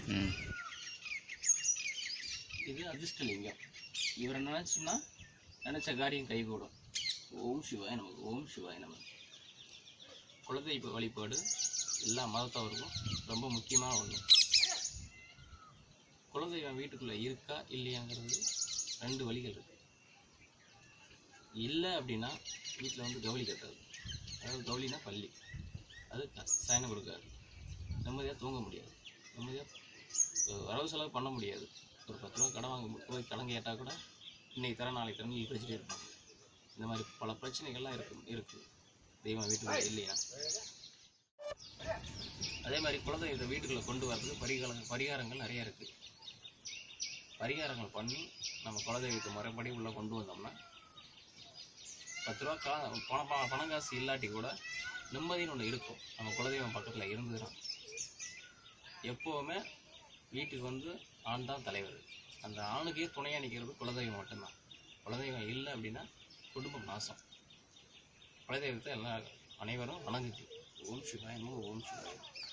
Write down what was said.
ம் இது அதிர்ஷ்டலிங்கம் இவரை நினைச்சோம்னா நினைச்ச காரியம் கைகூடும் ஓம் சிவாய நமக்கு ஓம் சிவாய நமக்கு குலதெய்வ வழிபாடு எல்லா மதத்தவருக்கும் ரொம்ப முக்கியமான ஒன்று குலதெய்வம் வீட்டுக்குள்ளே இருக்கா இல்லையாங்கிறது ரெண்டு வழிகள் இருக்கு இல்லை அப்படின்னா வீட்டில் வந்து கவுளி கட்டாது அதாவது கவுளினா பள்ளி அது க- சயனம் கொடுக்காது நிம்மதியாக தூங்க முடியாது நிம்மதியாக வரவு செலவு பண்ண முடியாது ஒரு பத்து ரூபா கடன் வாங்க போய் கடன் கேட்டால் கூட இன்னைக்கு தர நாளைக்கு தரேன் இழுத்து வச்சுட்டே இருப்பாங்க இந்த மாதிரி பல பிரச்சனைகள்லாம் இருக்கு இருக்கு தெய்வம் வீட்டுக்குள்ள இல்லையா அதே மாதிரி குலதெய்வத்தை வீட்டுக்குள்ள கொண்டு வர்றதுக்கு பரிகாரங்கள் பரிகாரங்கள் நிறைய இருக்கு பரிகாரங்கள் பண்ணி நம்ம குலதெய்வத்தை முறைப்படி உள்ள கொண்டு வந்தோம்னா பத்து ரூபா கா பணம் பணம் பணம் காசு இல்லாட்டி கூட நிம்மதின்னு ஒன்று இருக்கும் நம்ம குலதெய்வம் பக்கத்தில் இருந்துதுன்னா எப்போவுமே வீட்டுக்கு வந்து ஆண் தான் தலைவர் அந்த ஆணுக்கே துணையாக நிற்கிறது குலதெய்வம் மட்டும்தான் குலதெய்வம் இல்லை அப்படின்னா குடும்பம் நாசம் குலதெய்வத்தை எல்லா அனைவரும் வணங்குது ஓம் சிவாய நமோ ஓம் சிவாய நமோ.